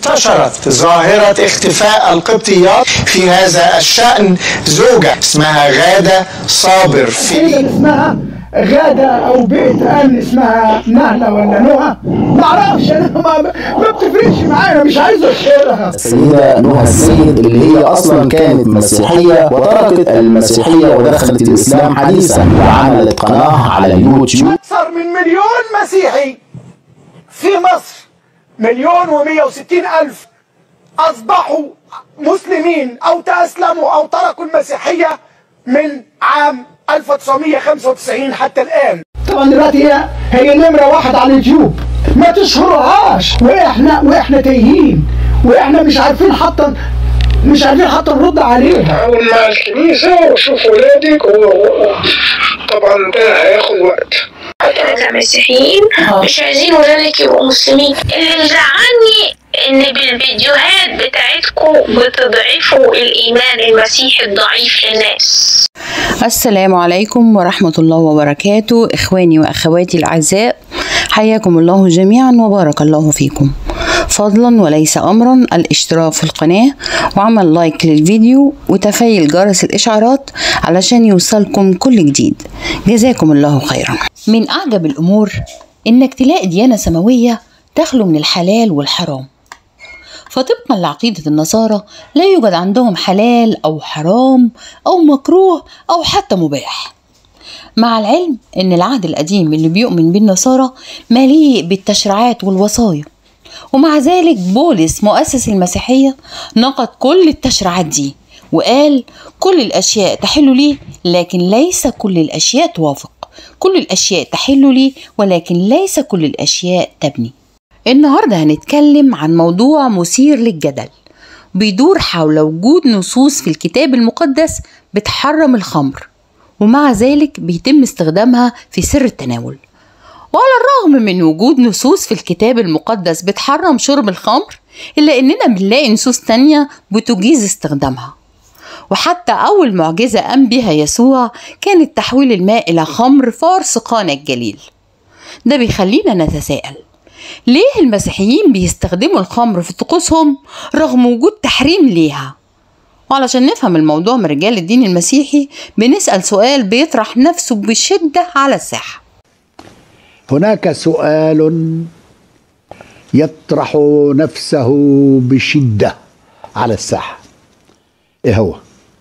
انتشرت ظاهرة اختفاء القبطيات في هذا الشأن زوجة اسمها غادة صابر في اللي اسمها غادة أو بيت أمن اسمها نهلة ولا نهى معرفش أنا ما, ما بتفرقش معايا مش عايز أشيرها السيدة نهى السيد اللي هي أصلا كانت مسيحية وتركت المسيحية ودخلت الإسلام حديثا وعملت قناة على اليوتيوب أكثر من مليون مسيحي في مصر مليون ومية وستين ألف أصبحوا مسلمين أو تأسلموا أو تركوا المسيحية من عام 1995 حتى الآن طبعا دلوقتي هي هي نمرة واحد على اليوتيوب ما تشهرهاش واحنا واحنا تايهين واحنا مش عارفين حتى مش عارفين حتى نرد عليها حاول مع الكنيسة وشوف ولادك وطبعا ده هياخد وقت احنا كمسيحيين مش عايزين ولادك يبقوا مسلمين اللي مزعلني ان بالفيديوهات بتاعتكم بتضعفوا الايمان المسيحي الضعيف للناس السلام عليكم ورحمة الله وبركاته إخواني وأخواتي الأعزاء حياكم الله جميعا وبارك الله فيكم فضلا وليس أمرا الاشتراك في القناة وعمل لايك للفيديو وتفعيل جرس الإشعارات علشان يوصلكم كل جديد جزاكم الله خيرا من أعجب الأمور إنك تلاقي ديانة سماوية تخلو من الحلال والحرام فطبقا لعقيدة النصارى لا يوجد عندهم حلال أو حرام أو مكروه أو حتى مباح مع العلم أن العهد القديم اللي بيؤمن به النصارى مليء بالتشريعات والوصايا ومع ذلك بولس مؤسس المسيحية نقد كل التشريعات دي وقال كل الأشياء تحل لي لكن ليس كل الأشياء توافق كل الأشياء تحل لي ولكن ليس كل الأشياء تبني النهاردة هنتكلم عن موضوع مثير للجدل بيدور حول وجود نصوص في الكتاب المقدس بتحرم الخمر ومع ذلك بيتم استخدامها في سر التناول وعلى الرغم من وجود نصوص في الكتاب المقدس بتحرم شرب الخمر إلا إننا بنلاقي نصوص تانية بتجيز استخدامها وحتى أول معجزة قام بها يسوع كانت تحويل الماء إلى خمر فارس قانا الجليل ده بيخلينا نتساءل ليه المسيحيين بيستخدموا الخمر في طقوسهم رغم وجود تحريم ليها وعلشان نفهم الموضوع من رجال الدين المسيحي بنسأل سؤال بيطرح نفسه بشدة على الساحة هناك سؤال يطرح نفسه بشدة على الساحة ايه هو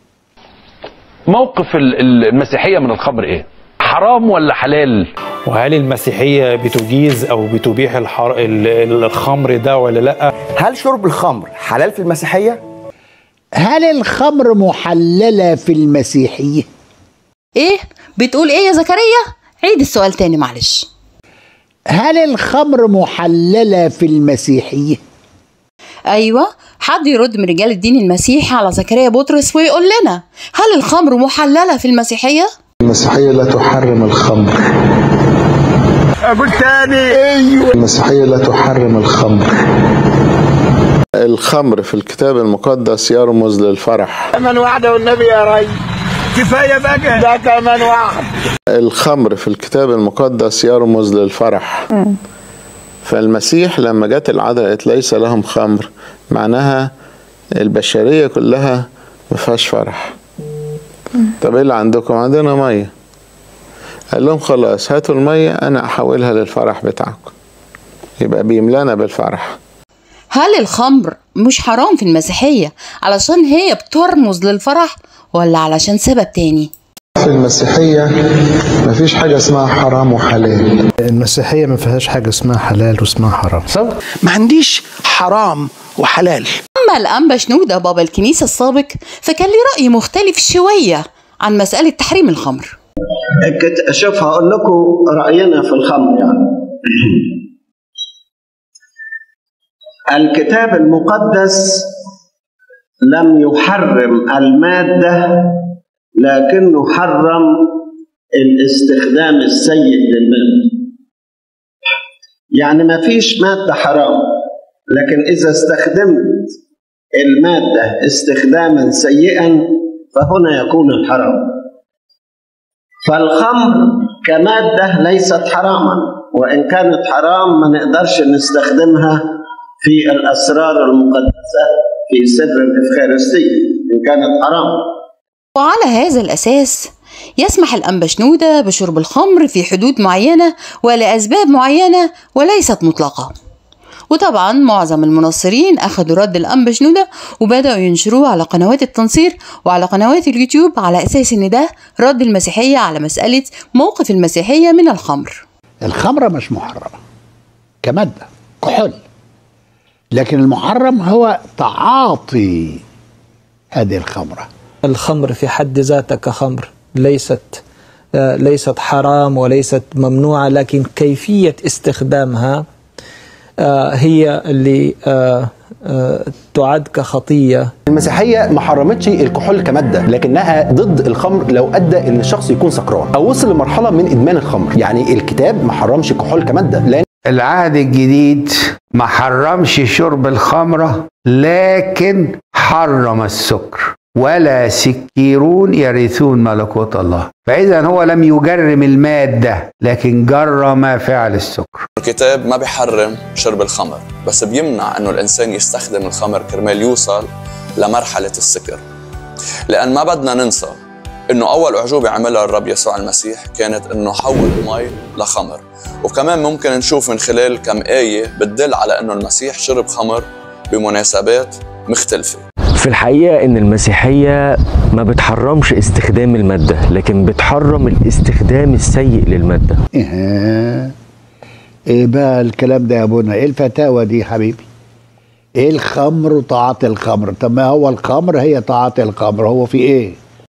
موقف ال- ال- المسيحية من الخمر ايه حرام ولا حلال وهل المسيحية بتجيز أو بتبيح الحر... ال- ال- الخمر ده ولا لأ؟ هل شرب الخمر حلال في المسيحية؟ هل الخمر محللة في المسيحية إيه؟ بتقول إيه يا زكريا؟ عيد السؤال تاني معلش هل الخمر محللة في المسيحية أيوة حد يرد من رجال الدين المسيحي على زكريا بطرس ويقول لنا هل الخمر محللة في المسيحية؟ المسيحية لا تحرم الخمر أقول تاني المسيحية لا تحرم الخمر الخمر في الكتاب المقدس يرمز للفرح كمان واحدة والنبي يا ري كفاية بقى ده كمان واحد الخمر في الكتاب المقدس يرمز للفرح فالمسيح لما جت العذراء قالت ليس لهم خمر معناها البشرية كلها ما فيهاش فرح طب ايه اللي عندكم عندنا مية قال لهم خلاص هاتوا المية انا احولها للفرح بتاعكم يبقى بيملانا بالفرح هل الخمر مش حرام في المسيحية علشان هي بترمز للفرح ولا علشان سبب تاني؟ في المسيحية مفيش حاجة اسمها حرام وحلال المسيحية ما فيهاش حاجة اسمها حلال واسمها حرام ما عنديش حرام وحلال أما الأنبا شنودة بابا الكنيسة السابق فكان ليه رأي مختلف شوية عن مسألة تحريم الخمر كت- شوف هقول لكم رأينا في الخمر يعني الكتاب المقدس لم يحرم المادة لكنه حرم الاستخدام السيء للمادة يعني ما فيش مادة حرام لكن إذا استخدمت المادة استخداما سيئا فهنا يكون الحرام فالخمر كمادة ليست حراما وإن كانت حرام ما نقدرش نستخدمها في الأسرار المقدسة في سر الإفخارستية إن كانت حرام وعلى هذا الأساس يسمح الأنبشنودة بشرب الخمر في حدود معينة ولأسباب معينة وليست مطلقة وطبعا معظم المنصرين أخذوا رد الأنبشنودة وبدأوا ينشروه على قنوات التنصير وعلى قنوات اليوتيوب على أساس إن ده رد المسيحية على مسألة موقف المسيحية من الخمر الخمرة مش محرمة كمادة كحول لكن المحرم هو تعاطي هذه الخمرة الخمر في حد ذاتها كخمر ليست آه، ليست حرام وليست ممنوعة لكن كيفية استخدامها آه، هي اللي آه، آه، تعد كخطية المسيحية ما حرمتش الكحول كمادة لكنها ضد الخمر لو أدى إن الشخص يكون سكران أو وصل لمرحلة من إدمان الخمر يعني الكتاب ما حرمش الكحول كمادة لأن العهد الجديد ما حرمش شرب الخمرة لكن حرم السكر ولا سكيرون يرثون ملكوت الله فإذا هو لم يجرم المادة لكن جرم فعل السكر الكتاب ما بيحرم شرب الخمر بس بيمنع انه الانسان يستخدم الخمر كرمال يوصل لمرحله السكر لان ما بدنا ننسى انه اول اعجوبه عملها الرب يسوع المسيح كانت انه حول المي لخمر وكمان ممكن نشوف من خلال كم ايه بتدل على انه المسيح شرب خمر بمناسبات مختلفه في الحقيقة إن المسيحية ما بتحرمش استخدام المادة لكن بتحرم الاستخدام السيء للمادة إيه ايه بقى الكلام ده يا ابونا ايه الفتاوى دي يا حبيبي ايه الخمر وتعاطي الخمر طب ما هو الخمر هي تعاطي الخمر هو في ايه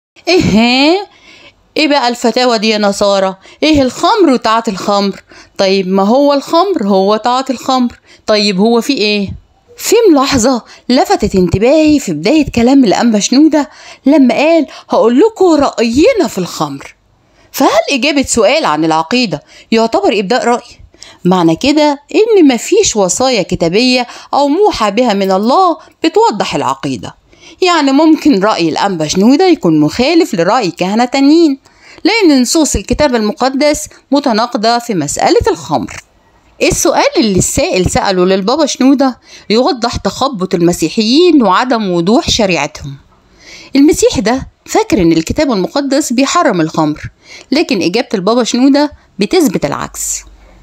إيه ايه بقى الفتاوى دي يا نصارى ايه الخمر وتعاطي الخمر طيب ما هو الخمر هو تعاطي الخمر طيب هو في ايه في ملاحظة لفتت انتباهي في بداية كلام الأنبا شنودة لما قال هقول لكم رأينا في الخمر فهل إجابة سؤال عن العقيدة يعتبر إبداء رأي؟ معنى كده إن مفيش وصايا كتابية أو موحى بها من الله بتوضح العقيدة يعني ممكن رأي الأنبا شنودة يكون مخالف لرأي كهنة تانيين لأن نصوص الكتاب المقدس متناقضة في مسألة الخمر السؤال اللي السائل سأله للبابا شنودة يوضح تخبط المسيحيين وعدم وضوح شريعتهم المسيح ده فاكر ان الكتاب المقدس بيحرم الخمر لكن إجابة البابا شنودة بتثبت العكس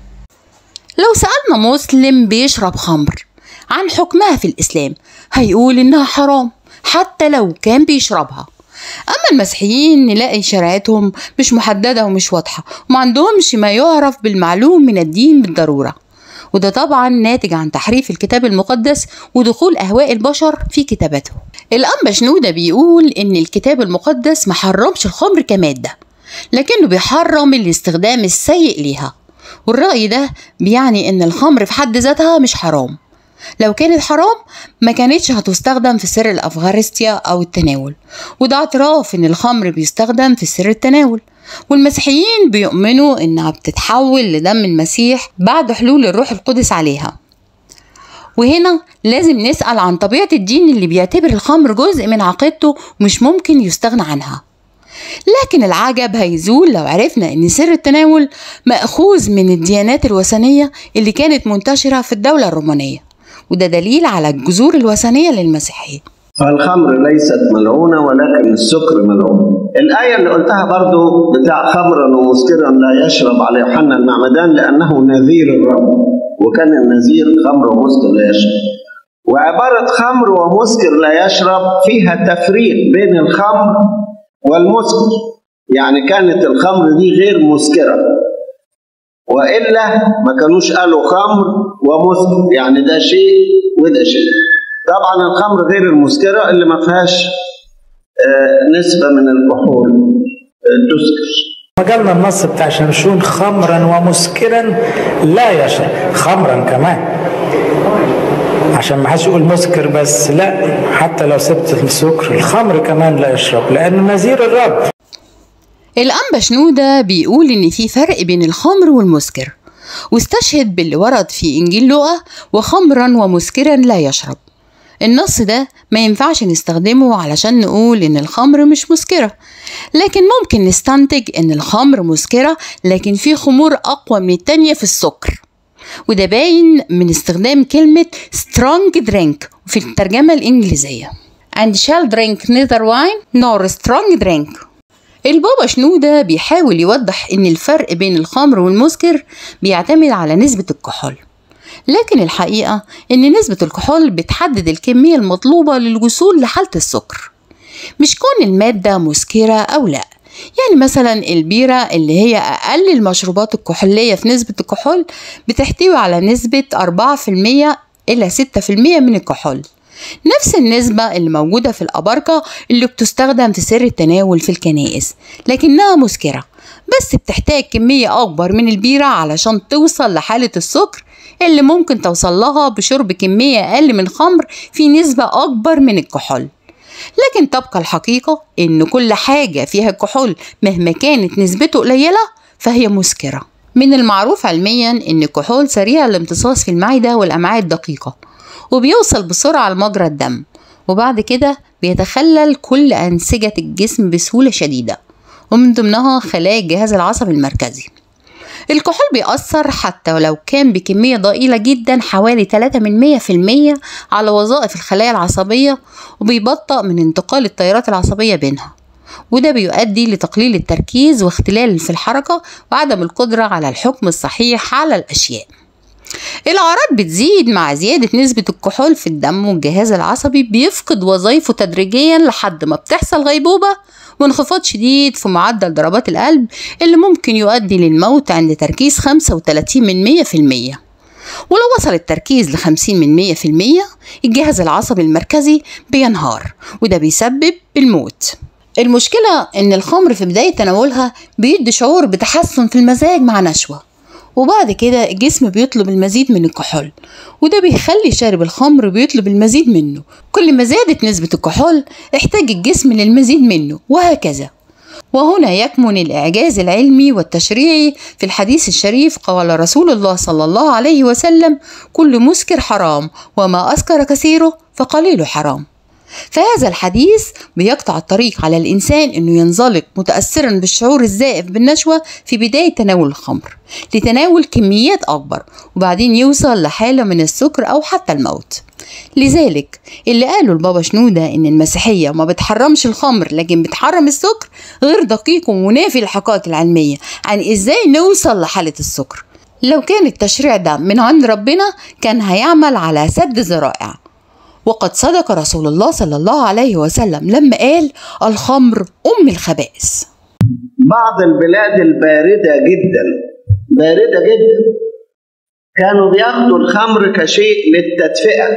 لو سألنا مسلم بيشرب خمر عن حكمها في الإسلام هيقول إنها حرام حتى لو كان بيشربها أما المسيحيين نلاقي شريعتهم مش محددة ومش واضحة وما عندهمش ما يعرف بالمعلوم من الدين بالضرورة وده طبعا ناتج عن تحريف الكتاب المقدس ودخول أهواء البشر في كتابته الأنبا شنودة بيقول إن الكتاب المقدس محرمش الخمر كمادة لكنه بيحرم الاستخدام السيء ليها والرأي ده بيعني إن الخمر في حد ذاتها مش حرام لو كانت حرام ما كانتش هتستخدم في سر الأفغارستيا أو التناول وده اعتراف إن الخمر بيستخدم في سر التناول والمسيحيين بيؤمنوا إنها بتتحول لدم المسيح بعد حلول الروح القدس عليها وهنا لازم نسأل عن طبيعة الدين اللي بيعتبر الخمر جزء من عقيدته ومش ممكن يستغنى عنها لكن العجب هيزول لو عرفنا ان سر التناول مأخوذ من الديانات الوثنية اللي كانت منتشرة في الدولة الرومانية وده دليل على الجذور الوثنية للمسيحية فالخمر ليست ملعونة ولكن السكر ملعون الآية اللي قلتها برضو بتاع خمرا ومسكرا لا يشرب على يوحنا المعمدان لأنه نذير الرب وكان النذير خمر ومسكر لا يشرب وعبارة خمر ومسكر لا يشرب فيها تفريق بين الخمر والمسكر يعني كانت الخمر دي غير مسكرة وإلا ما كانوش قالوا خمر ومسكر يعني ده شيء وده شيء طبعا الخمر غير المسكرة اللي ما فيهاش آه، نسبة من الكحول آه، تسكر ما قالنا النص بتاع شمشون خمرا ومسكرا لا يشرب خمرا كمان عشان ما حدش يقول مسكر بس لا حتى لو سبت السكر الخمر كمان لا يشرب لانه نذير الرب الأنبا شنودة بيقول إن في فرق بين الخمر والمسكر واستشهد باللي ورد في إنجيل لوقا وخمرا ومسكرا لا يشرب النص ده ما ينفعش نستخدمه علشان نقول إن الخمر مش مسكرة لكن ممكن نستنتج إن الخمر مسكرة لكن في خمور أقوى من التانية في السكر وده باين من استخدام كلمة strong drink في الترجمة الإنجليزية and shall drink neither wine nor strong drink البابا شنودة بيحاول يوضح إن الفرق بين الخمر والمسكر بيعتمد على نسبة الكحول لكن الحقيقة إن نسبة الكحول بتحدد الكمية المطلوبة للوصول لحالة السكر مش كون المادة مسكرة أو لأ يعني مثلا البيرة اللي هي أقل المشروبات الكحولية في نسبة الكحول بتحتوي على نسبة 4% إلى 6% من الكحول نفس النسبة اللي موجودة في الأباركة اللي بتستخدم في سر التناول في الكنائس لكنها مسكرة بس بتحتاج كمية أكبر من البيرة علشان توصل لحالة السكر اللي ممكن توصل لها بشرب كمية أقل من خمر في نسبة أكبر من الكحول لكن تبقى الحقيقة إن كل حاجة فيها كحول مهما كانت نسبته قليلة فهي مسكرة من المعروف علميا إن الكحول سريع الامتصاص في المعدة والأمعاء الدقيقة وبيوصل بسرعة لمجرى الدم وبعد كده بيتخلل كل أنسجة الجسم بسهولة شديدة ومن ضمنها خلايا الجهاز العصبي المركزي الكحول بيأثر حتى ولو كان بكمية ضئيلة جدا حوالي 3 من 100% على وظائف الخلايا العصبية وبيبطأ من انتقال التيارات العصبية بينها وده بيؤدي لتقليل التركيز واختلال في الحركة وعدم القدرة على الحكم الصحيح على الأشياء الأعراض بتزيد مع زيادة نسبة الكحول في الدم والجهاز العصبي بيفقد وظائفه تدريجيا لحد ما بتحصل غيبوبة وانخفاض شديد في معدل ضربات القلب اللي ممكن يؤدي للموت عند تركيز 35 من 100% ولو وصل التركيز ل 50 من 100% الجهاز العصبي المركزي بينهار وده بيسبب الموت المشكلة إن الخمر في بداية تناولها بيدي شعور بتحسن في المزاج مع نشوة وبعد كده الجسم بيطلب المزيد من الكحول وده بيخلي شارب الخمر بيطلب المزيد منه كل ما زادت نسبة الكحول احتاج الجسم للمزيد منه وهكذا وهنا يكمن الإعجاز العلمي والتشريعي في الحديث الشريف قال رسول الله صلى الله عليه وسلم كل مسكر حرام وما أسكر كثيره فقليل حرام فهذا الحديث بيقطع الطريق على الإنسان أنه ينزلق متأثرا بالشعور الزائف بالنشوة في بداية تناول الخمر لتناول كميات أكبر وبعدين يوصل لحالة من السكر أو حتى الموت لذلك اللي قالوا البابا شنودة إن المسيحية ما بتحرمش الخمر لكن بتحرم السكر غير دقيق ومنافي للحقائق العلمية عن إزاي نوصل لحالة السكر لو كان التشريع ده من عند ربنا كان هيعمل على سد ذرائع وقد صدق رسول الله صلى الله عليه وسلم لما قال الخمر أم الخبائث بعض البلاد الباردة جدا باردة جدا كانوا بياخدوا الخمر كشيء للتدفئة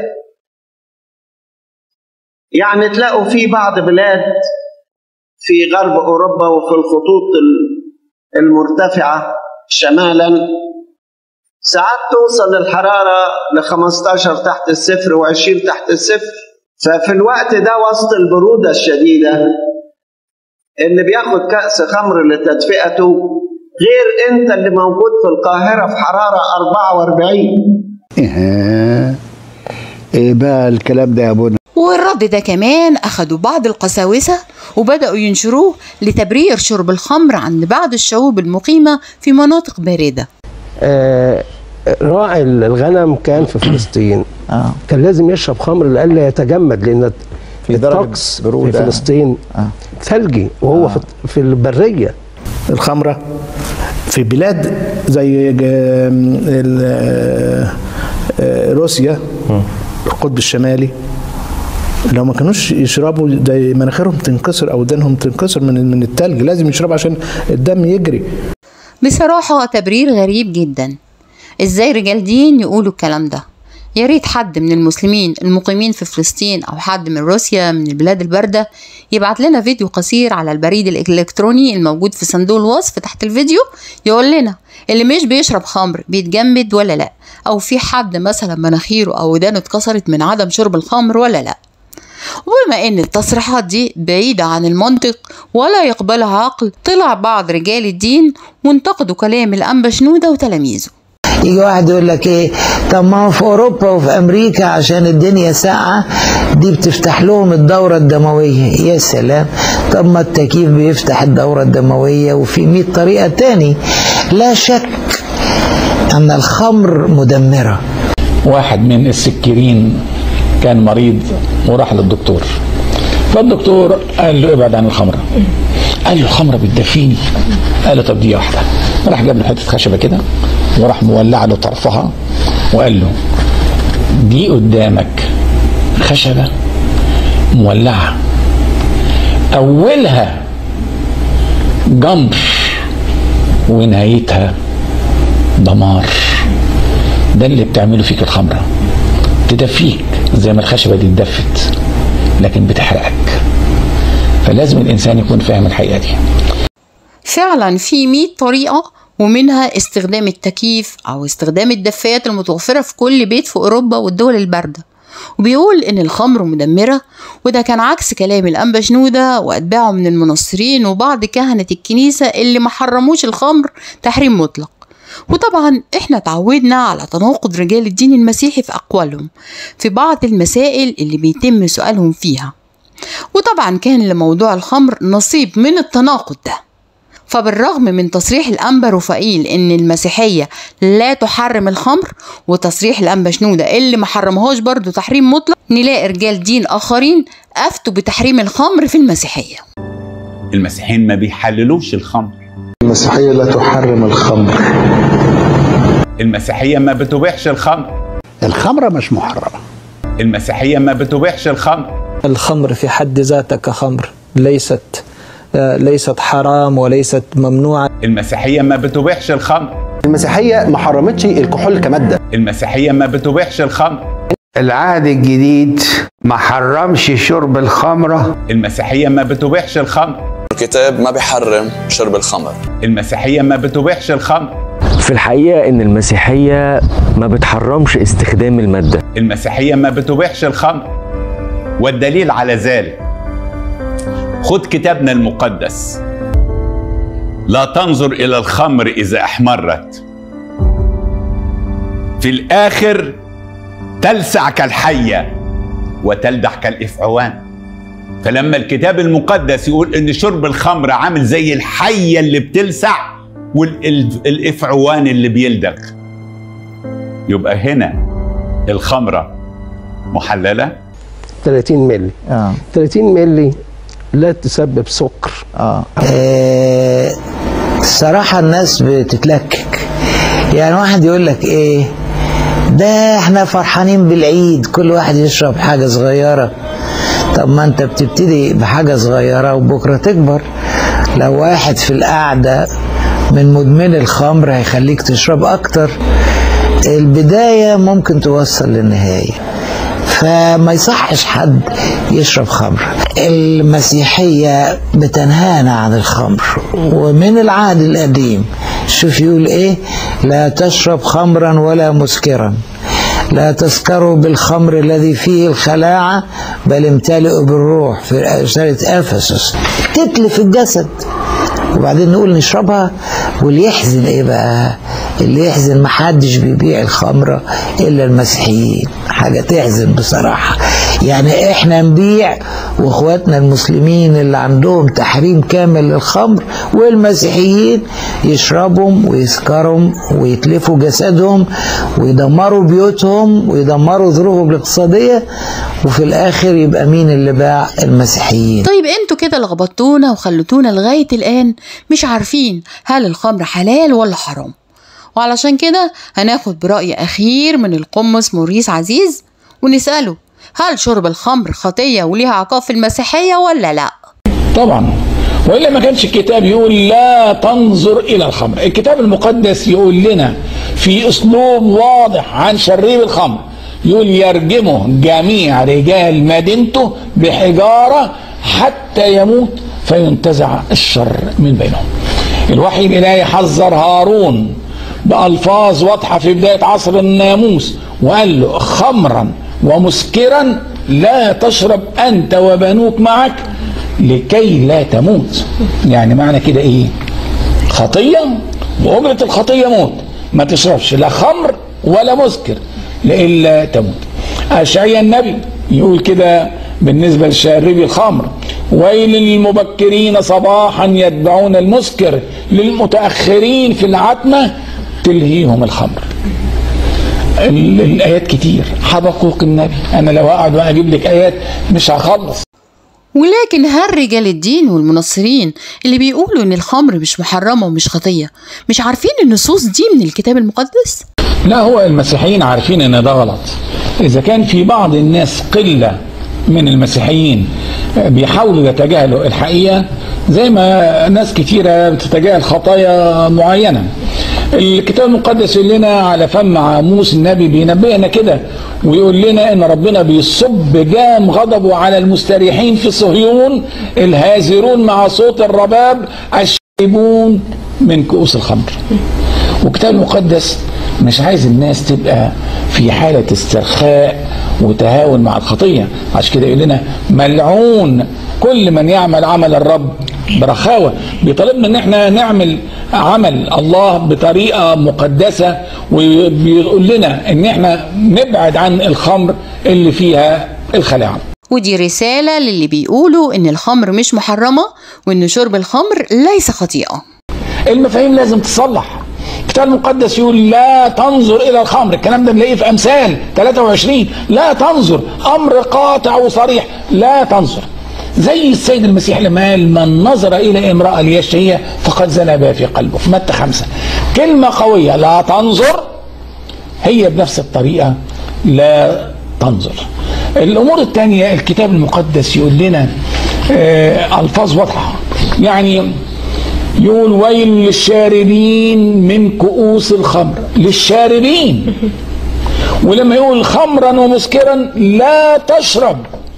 يعني تلاقوا في بعض بلاد في غرب أوروبا وفي الخطوط المرتفعة شمالا ساعات توصل الحرارة ل 15 تحت الصفر و20 تحت الصفر ففي الوقت ده وسط البرودة الشديدة اللي بياخد كأس خمر لتدفئته غير انت اللي موجود في القاهرة في حرارة 44 إيه ايه بقى الكلام ده يا ابونا والرد ده كمان أخدوا بعض القساوسة وبدأوا ينشروه لتبرير شرب الخمر عند بعض الشعوب المقيمة في مناطق باردة آه راعي الغنم كان في فلسطين آه. كان لازم يشرب خمر لئلا يتجمد لان في درجة الطقس في برودة. فلسطين آه. ثلجي وهو في, في البريه الخمرة في بلاد زي ج- ال- آه، روسيا القطب الشمالي لو ما كانوش يشربوا زي مناخيرهم تنكسر او ودانهم تنكسر من من التلج لازم يشربوا عشان الدم يجري بصراحة تبرير غريب جدا ازاي رجال دين يقولوا الكلام ده يا ريت حد من المسلمين المقيمين في فلسطين او حد من روسيا من البلاد الباردة يبعت لنا فيديو قصير على البريد الالكتروني الموجود في صندوق الوصف تحت الفيديو يقول لنا اللي مش بيشرب خمر بيتجمد ولا لا او في حد مثلا مناخيره او ودانه اتكسرت من عدم شرب الخمر ولا لا وبما ان التصريحات دي بعيدة عن المنطق ولا يقبلها عقل طلع بعض رجال الدين وانتقدوا كلام الأنبا شنودة وتلاميذه يجي واحد يقول لك ايه طب ما هو في اوروبا وفي امريكا عشان الدنيا ساقعه دي بتفتح لهم الدوره الدمويه يا سلام طب ما التكييف بيفتح الدوره الدمويه وفي 100 طريقه تاني لا شك أن الخمر مدمرة واحد من السكرين كان مريض وراح للدكتور فالدكتور قال له ابعد عن الخمره قال له الخمره بتدفيني قال له طب دي واحده راح جاب له حته خشبه كده وراح مولع له طرفها وقال له دي قدامك خشبه مولعه اولها جمر ونهايتها دمار ده اللي بتعمله فيك الخمره تدفيك زي ما الخشبه دي اتدفت لكن بتحرقك فلازم الانسان يكون فاهم الحقيقه دي فعلا في 100 طريقة ومنها استخدام التكييف أو استخدام الدفايات المتوفرة في كل بيت في أوروبا والدول الباردة وبيقول إن الخمر مدمرة وده كان عكس كلام الأنبا شنودة وأتباعه من المنصرين وبعض كهنة الكنيسة اللي ما حرموش الخمر تحريم مطلق وطبعا احنا اتعودنا على تناقض رجال الدين المسيحي في أقوالهم في بعض المسائل اللي بيتم سؤالهم فيها وطبعا كان لموضوع الخمر نصيب من التناقض ده فبالرغم من تصريح الأنبا رفائيل إن المسيحية لا تحرم الخمر وتصريح الأنبا شنودة اللي ما حرمهاش برضه تحريم مطلق نلاقي رجال دين آخرين أفتوا بتحريم الخمر في المسيحية المسيحيين ما بيحللوش الخمر المسيحية لا تحرم الخمر المسيحية ما بتبيحش الخمر الخمرة مش محرمة المسيحية ما بتبيحش الخمر الخمر في حد ذاتها كخمر ليست آه، ليست حرام وليست ممنوعة المسيحية ما بتبيحش الخمر المسيحية ما حرمتش الكحول كمادة المسيحية ما بتبيحش الخمر العهد الجديد ما حرمش شرب الخمرة المسيحية ما بتبيحش الخمر الكتاب ما بيحرم شرب الخمر المسيحية ما بتبيحش الخمر في الحقيقة إن المسيحية ما بتحرمش استخدام المادة المسيحية ما بتبيحش الخمر والدليل على ذلك خد كتابنا المقدس لا تنظر إلى الخمر إذا أحمرت في الآخر تلسع كالحية وتلدح كالإفعوان فلما الكتاب المقدس يقول إن شرب الخمر عامل زي الحية اللي بتلسع والإفعوان اللي بيلدغ يبقى هنا الخمرة محللة 30 مللي اه 30 مللي لا تسبب سكر اه آه، الصراحة الناس بتتلكك يعني واحد يقول لك ايه ده احنا فرحانين بالعيد كل واحد يشرب حاجة صغيرة طب ما انت بتبتدي بحاجة صغيرة وبكرة تكبر لو واحد في القعدة من مدمن الخمر هيخليك تشرب اكتر البداية ممكن توصل للنهاية فما يصحش حد يشرب خمر المسيحية بتنهانا عن الخمر ومن العهد القديم شوف يقول ايه لا تشرب خمرا ولا مسكرا لا تسكروا بالخمر الذي فيه الخلاعة بل امتلئوا بالروح في رسالة أفسس تتلف الجسد وبعدين نقول نشربها واللي يحزن ايه بقى اللي يحزن محدش بيبيع الخمرة الا المسيحيين حاجة تحزن بصراحة يعني احنا نبيع واخواتنا المسلمين اللي عندهم تحريم كامل للخمر والمسيحيين يشربهم ويسكرهم ويتلفوا جسدهم ويدمروا بيوتهم ويدمروا ظروفهم الاقتصادية وفي الاخر يبقى مين اللي باع المسيحيين طيب انتوا كده لخبطتونا وخلتونا لغاية الآن مش عارفين هل الخمر حلال ولا حرام وعلشان كده هناخد برأي أخير من القمص موريس عزيز ونسأله هل شرب الخمر خطية وليها عقاب في المسيحية ولا لا طبعا والا ما كانش الكتاب يقول لا تنظر الى الخمر الكتاب المقدس يقول لنا في اسلوب واضح عن شريب الخمر يقول يرجمه جميع رجال مدينته بحجاره حتى يموت فينتزع الشر من بينهم الوحي الالهي حذر هارون بألفاظ واضحة في بداية عصر الناموس وقال له خمرا ومسكرا لا تشرب أنت وبنوك معك لكي لا تموت يعني معنى كده إيه خطية وأجرة الخطية موت ما تشربش لا خمر ولا مسكر لإلا تموت أشعيا النبي يقول كده بالنسبة لشاربي الخمر ويل للمبكرين صباحا يتبعون المسكر للمتأخرين في العتمة تلهيهم الخمر ال- الايات كتير حبقوق النبي انا لو اقعد بقى اجيب لك ايات مش هخلص ولكن هل رجال الدين والمنصرين اللي بيقولوا ان الخمر مش محرمه ومش خطيه مش عارفين النصوص دي من الكتاب المقدس لا هو المسيحيين عارفين ان ده غلط اذا كان في بعض الناس قله من المسيحيين بيحاولوا يتجاهلوا الحقيقه زي ما ناس كتيره بتتجاهل خطايا معينه الكتاب المقدس يقول لنا على فم عاموس النبي بينبهنا كده ويقول لنا ان ربنا بيصب جام غضبه على المستريحين في صهيون الهازرون مع صوت الرباب الشاربون من كؤوس الخمر والكتاب المقدس مش عايز الناس تبقى في حالة استرخاء وتهاون مع الخطية عشان كده يقول لنا ملعون كل من يعمل عمل الرب برخاوة بيطالبنا ان احنا نعمل عمل الله بطريقة مقدسة وبيقول لنا ان احنا نبعد عن الخمر اللي فيها الخلاعة ودي رسالة للي بيقولوا ان الخمر مش محرمة وان شرب الخمر ليس خطيئة المفاهيم لازم تصلح الكتاب المقدس يقول لا تنظر الى الخمر الكلام ده بنلاقيه في امثال 23 لا تنظر امر قاطع وصريح لا تنظر زي السيد المسيح لما قال من نظر الى امراه ليشتهيها فقد زنى بها في قلبه في متى خمسه كلمه قويه لا تنظر هي بنفس الطريقه لا تنظر الامور الثانيه الكتاب المقدس يقول لنا آه الفاظ واضحه يعني يقول ويل للشاربين من كؤوس الخمر للشاربين ولما يقول خمرا ومسكرا لا تشرب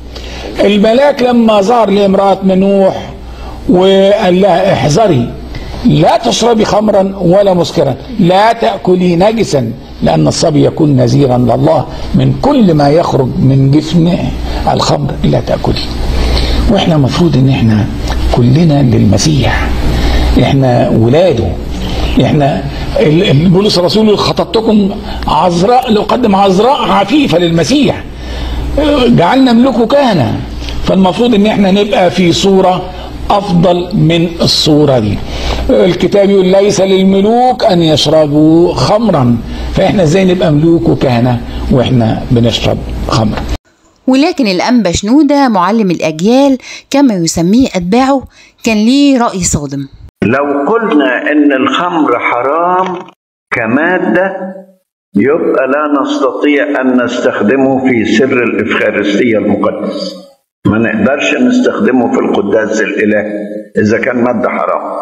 الملاك لما ظهر لامرأة منوح وقال لها احذري لا تشربي خمرا ولا مسكرا لا تأكلي نجسا لأن الصبي يكون نذيرا لله من كل ما يخرج من جسمه الخمر لا تأكلي واحنا المفروض ان احنا كلنا للمسيح احنا ولاده احنا ال- ال- بولس الرسول يقول خطبتكم عذراء لو قدم عذراء عفيفه للمسيح جعلنا ملوكه كهنه فالمفروض ان احنا نبقى في صوره افضل من الصوره دي الكتاب يقول ليس للملوك ان يشربوا خمرا فاحنا ازاي نبقى ملوك وكهنه واحنا بنشرب خمر ولكن الأنبا شنودة معلم الأجيال كما يسميه أتباعه كان ليه رأي صادم لو قلنا ان الخمر حرام كماده يبقى لا نستطيع ان نستخدمه في سر الافخارستيه المقدس ما نقدرش نستخدمه في القداس الالهي اذا كان ماده حرام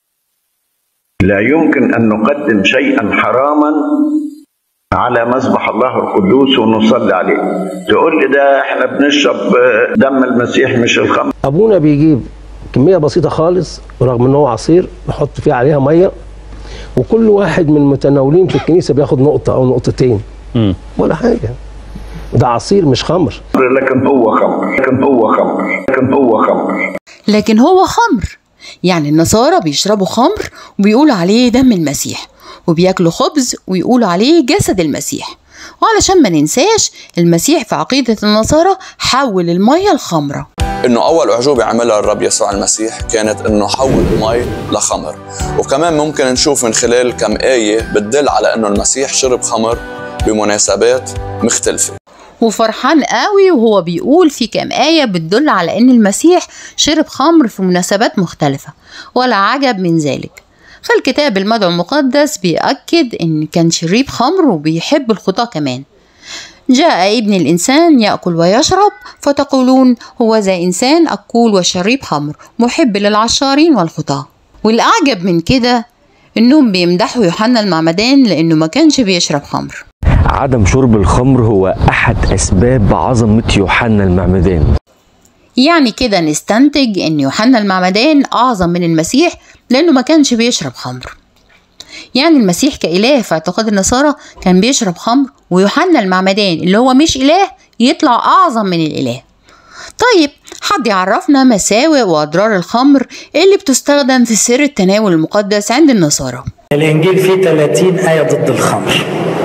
لا يمكن ان نقدم شيئا حراما على مذبح الله القدوس ونصلي عليه تقول لي ده احنا بنشرب دم المسيح مش الخمر ابونا بيجيب كميه بسيطه خالص رغم ان هو عصير نحط فيه عليها ميه وكل واحد من المتناولين في الكنيسه بياخد نقطه او نقطتين ولا حاجه ده عصير مش خمر لكن هو خمر لكن هو خمر لكن هو خمر لكن هو خمر يعني النصارى بيشربوا خمر وبيقولوا عليه دم المسيح وبياكلوا خبز ويقولوا عليه جسد المسيح وعلشان ما ننساش المسيح في عقيدة النصارى حول المية لخمرة انه اول اعجوبه عملها الرب يسوع المسيح كانت انه حول المي لخمر وكمان ممكن نشوف من خلال كم ايه بتدل على انه المسيح شرب خمر بمناسبات مختلفه وفرحان قوي وهو بيقول في كام آية بتدل على إن المسيح شرب خمر في مناسبات مختلفة ولا عجب من ذلك فالكتاب المدعو المقدس بيأكد إن كان شريب خمر وبيحب الخطاة كمان جاء ابن الإنسان يأكل ويشرب فتقولون هو ذا إنسان أكول وشريب خمر محب للعشارين والخطاة والأعجب من كده إنهم بيمدحوا يوحنا المعمدان لأنه ما كانش بيشرب خمر عدم شرب الخمر هو أحد أسباب عظمة يوحنا المعمدان يعني كده نستنتج ان يوحنا المعمدان اعظم من المسيح لانه ما كانش بيشرب خمر يعني المسيح كإله في اعتقاد النصارى كان بيشرب خمر ويوحنا المعمدان اللي هو مش إله يطلع أعظم من الإله طيب حد يعرفنا مساوئ وأضرار الخمر اللي بتستخدم في سر التناول المقدس عند النصارى الإنجيل فيه 30 آية ضد الخمر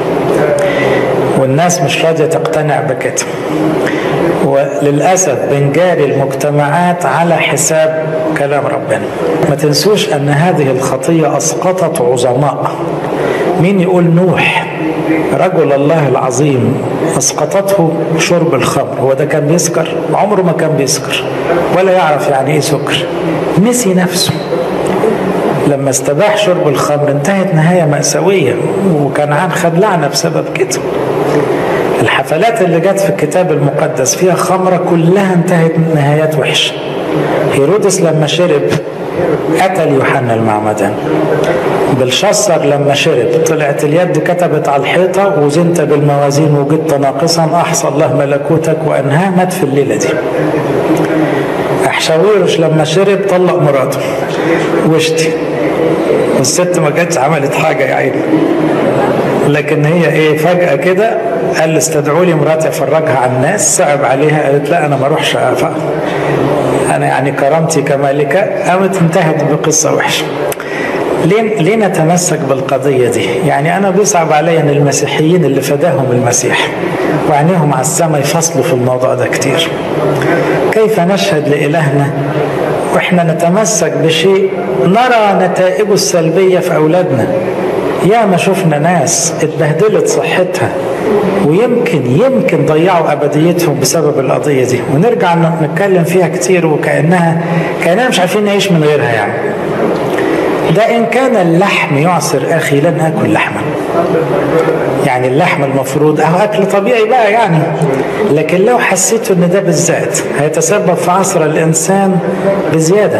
والناس مش راضية تقتنع بكده وللأسف بنجاري المجتمعات على حساب كلام ربنا ما تنسوش أن هذه الخطية أسقطت عظماء مين يقول نوح رجل الله العظيم اسقطته شرب الخمر هو ده كان بيسكر عمره ما كان بيسكر ولا يعرف يعني ايه سكر نسي نفسه لما استباح شرب الخمر انتهت نهاية مأساوية وكنعان خد لعنة بسبب كده الحفلات اللي جت في الكتاب المقدس فيها خمرة كلها انتهت نهايات وحشة هيرودس لما شرب قتل يوحنا المعمدان بلشصر لما شرب طلعت اليد كتبت على الحيطة وزنت بالموازين وجدت ناقصا أحصى الله ملكوتك وأنهاه مات في الليلة دي أحشاويرش لما شرب طلق مراته وشتي والست ما كانتش عملت حاجة يا عيني لكن هي ايه فجأة كده قال استدعوا لي مراتي افرجها على الناس صعب عليها قالت لا انا ما اروحش أفق. انا يعني كرامتي كمالكة قامت انتهت بقصة وحشة ليه ليه نتمسك بالقضية دي؟ يعني أنا بيصعب عليا إن المسيحيين اللي فداهم المسيح وعينيهم على السماء يفصلوا في الموضوع ده كتير. كيف نشهد لإلهنا وإحنا نتمسك بشيء نرى نتائجه السلبية في أولادنا يا ما شفنا ناس اتبهدلت صحتها ويمكن يمكن ضيعوا ابديتهم بسبب القضيه دي ونرجع نتكلم فيها كتير وكانها كاننا مش عارفين نعيش من غيرها يعني ده ان كان اللحم يعصر اخي لن اكل لحما يعني اللحم المفروض اهو اكل طبيعي بقى يعني لكن لو حسيت ان ده بالذات هيتسبب في عصر الانسان بزياده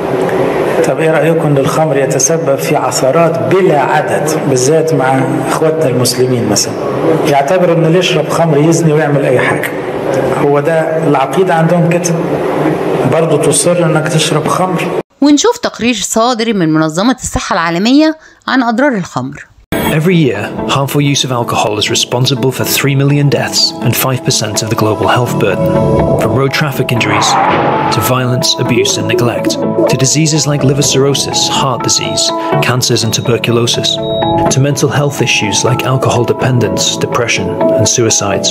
طب ايه رايكم ان الخمر يتسبب في عثرات بلا عدد بالذات مع اخواتنا المسلمين مثلا يعتبر ان اللي يشرب خمر يزني ويعمل اي حاجه هو ده العقيده عندهم كده برضه تصر انك تشرب خمر ونشوف تقرير صادر من منظمة الصحة العالمية عن أضرار الخمر Every year, harmful use of alcohol is responsible for 3 million deaths and 5% of the global health burden. From road traffic injuries to violence, abuse, and neglect, to diseases like liver cirrhosis, heart disease, cancers, and tuberculosis, to mental health issues like alcohol dependence, depression, and suicides.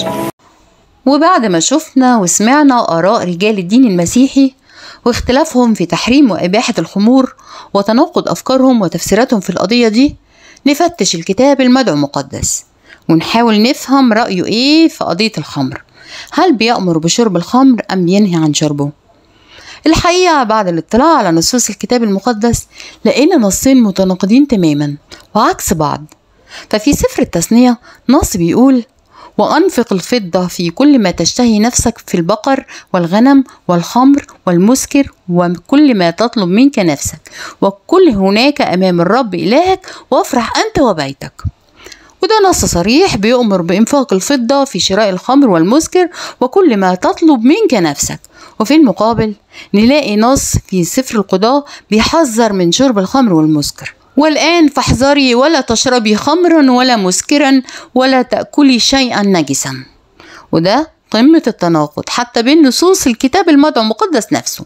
وبعد ما شفنا وسمعنا آراء رجال الدين المسيحي واختلافهم في تحريم وإباحة الخمور وتناقض أفكارهم وتفسيراتهم في القضية دي نفتش الكتاب المدعو مقدس ونحاول نفهم رأيه إيه في قضية الخمر هل بيأمر بشرب الخمر أم بينهي عن شربه الحقيقة بعد الاطلاع على نصوص الكتاب المقدس لقينا نصين متناقضين تماما وعكس بعض ففي سفر التثنية نص بيقول وأنفق الفضة في كل ما تشتهي نفسك في البقر والغنم والخمر والمسكر وكل ما تطلب منك نفسك وكل هناك أمام الرب إلهك وافرح أنت وبيتك وده نص صريح بيؤمر بإنفاق الفضة في شراء الخمر والمسكر وكل ما تطلب منك نفسك وفي المقابل نلاقي نص في سفر القضاء بيحذر من شرب الخمر والمسكر والآن فاحذري ولا تشربي خمرا ولا مسكرا ولا تأكلي شيئا نجسا وده قمة التناقض حتى بين نصوص الكتاب المدعو المقدس نفسه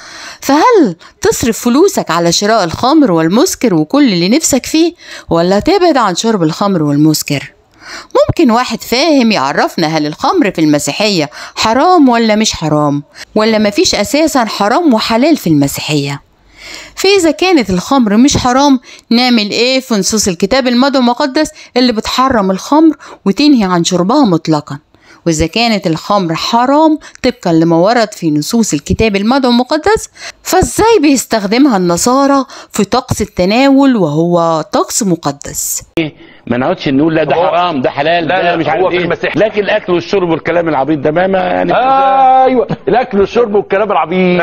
فهل تصرف فلوسك على شراء الخمر والمسكر وكل اللي نفسك فيه ولا تبعد عن شرب الخمر والمسكر ممكن واحد فاهم يعرفنا هل الخمر في المسيحية حرام ولا مش حرام ولا مفيش أساسا حرام وحلال في المسيحية فإذا كانت الخمر مش حرام نعمل إيه في نصوص الكتاب المدعو المقدس اللي بتحرم الخمر وتنهي عن شربها مطلقا وإذا كانت الخمر حرام طبقا لما ورد في نصوص الكتاب المدعو المقدس فإزاي بيستخدمها النصارى في طقس التناول وهو طقس مقدس ما نقعدش نقول لا ده حرام ده حلال لا ده لا مش هو عارف في ايه المسيح. لكن الاكل والشرب والكلام العبيط ده ما ما يعني آه ايوه الاكل والشرب والكلام العبيط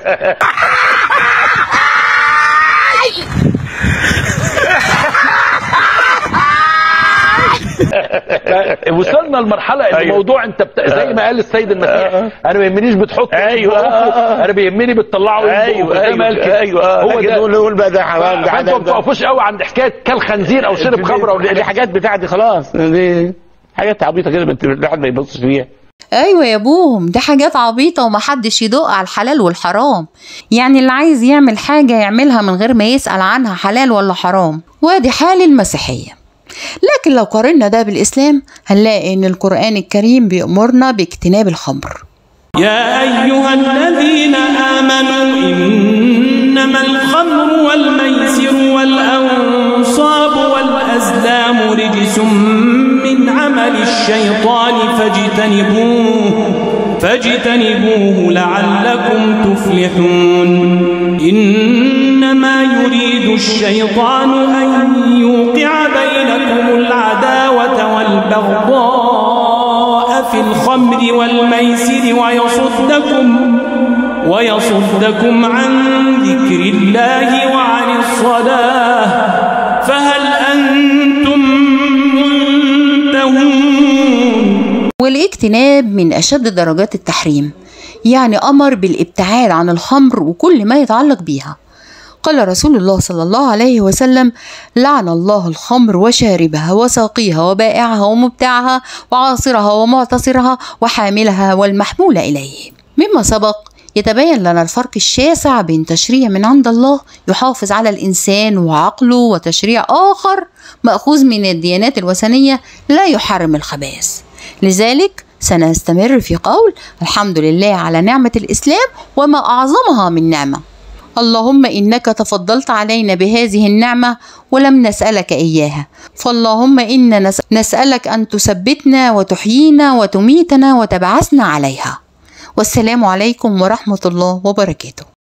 وصلنا لمرحله ان أيوة. الموضوع انت بت... زي ما قال السيد المسيح انا ما يهمنيش بتحط أيوة. انا بيهمني بتطلعه ايوه زي ما قال ايوه كده. ايوه هو لكن ده نقول نقول بقى ده حرام ده فانتوا ما حلال ده بتقفوش قوي عند حكايه كل خنزير او شرب خمره دي, دي حاجات بتاعتي خلاص دي حاجات عبيطه كده بت- الواحد ما يبصش فيها ايوه يا ابوهم دي حاجات عبيطه ومحدش يدق على الحلال والحرام يعني اللي عايز يعمل حاجه يعملها من غير ما يسال عنها حلال ولا حرام وادي حال المسيحيه لكن لو قارنا ده بالاسلام هنلاقي ان القران الكريم بيامرنا باجتناب الخمر يا أيها الذين آمنوا إنما الخمر والميسر والأنصاب والأزلام والأزلام رجس من عمل الشيطان فاجتنبوه فاجتنبوه لعلكم تفلحون إنما يريد الشيطان أن يوقع بينكم العداوة والبغضاء في الخمر والميسر ويصدكم ويصدكم عن ذكر الله وعن الصلاة فهل أنتم منتهون والاجتناب من أشد درجات التحريم يعني أمر بالابتعاد عن الخمر وكل ما يتعلق بيها قال رسول الله صلى الله عليه وسلم لعن الله الخمر وشاربها وساقيها وبائعها ومبتعها وعاصرها ومعتصرها وحاملها والمحمول إليه مما سبق يتبين لنا الفرق الشاسع بين تشريع من عند الله يحافظ على الإنسان وعقله وتشريع آخر مأخوذ من الديانات الوثنية لا يحرم الخبائث لذلك سنستمر في قول الحمد لله على نعمة الإسلام وما أعظمها من نعمة اللهم إنك تفضلت علينا بهذه النعمة ولم نسألك إياها فاللهم إنا نسألك أن تثبتنا وتحيينا وتميتنا وتبعثنا عليها والسلام عليكم ورحمة الله وبركاته